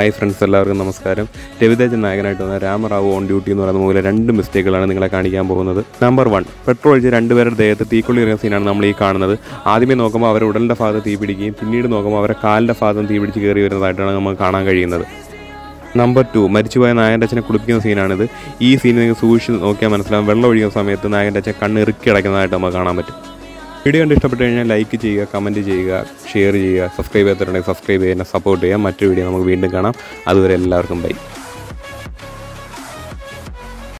hi friends എല്ലാവർക്കും നമസ്കാരം രവിതേജൻ നായകനായിട്ട് വന്ന രാമറാവു ഓൺ ഡ്യൂട്ടി എന്ന് പറയുന്ന മൂലം രണ്ട് മിസ്റ്റേക്കുകളാണ് നിങ്ങളെ കാണിക്കാൻ പോകുന്നത് നമ്പർ വൺ പെട്രോൾ ഒഴിച്ച് രണ്ടുപേരുടെ ദേഹത്ത് തീക്കൊള്ളി എറിയുന്ന സീനാണ് നമ്മൾ ഈ കാണുന്നത് ആദ്യമേ നോക്കുമ്പോൾ അവരുടെ ഉടലിൻ്റെ ഭാഗത്ത് തീ പിടിക്കുകയും പിന്നീട് നോക്കുമ്പോൾ അവരുടെ കാലിൻ്റെ ഭാഗത്തും തീ പിടിച്ച് കയറി വരുന്നതായിട്ടാണ് നമുക്ക് കാണാൻ കഴിയുന്നത് നമ്പർ ടു മരിച്ചുപോയ നായകൻ്റെ അച്ഛനെ കുളിപ്പിക്കുന്ന സീനാണിത് ഈ സീൻ നിങ്ങൾക്ക് സൂക്ഷിച്ച് നോക്കിയാൽ മനസ്സിലാവും വെള്ളം ഒഴിക്കുന്ന സമയത്ത് നായകൻ്റെ അച്ഛൻ കണ്ണ് ഇറുക്കി അടയ്ക്കുന്നതായിട്ട് നമുക്ക് കാണാൻ പറ്റും വീഡിയോ കണ്ട് ഇഷ്ടപ്പെട്ട് കഴിഞ്ഞാൽ ലൈക്ക് ചെയ്യുക കമൻറ്റ് ചെയ്യുക ഷെയർ ചെയ്യുക സബ്സ്ക്രൈബ് ചെയ്യാത്തവരുണ്ടെങ്കിൽ സബ്സ്ക്രൈബ് ചെയ്യുക സപ്പോർട്ട് ചെയ്യുക മറ്റൊരു വീഡിയോ നമുക്ക് വീണ്ടും കാണാം അതുവരെ എല്ലാവർക്കും ബൈ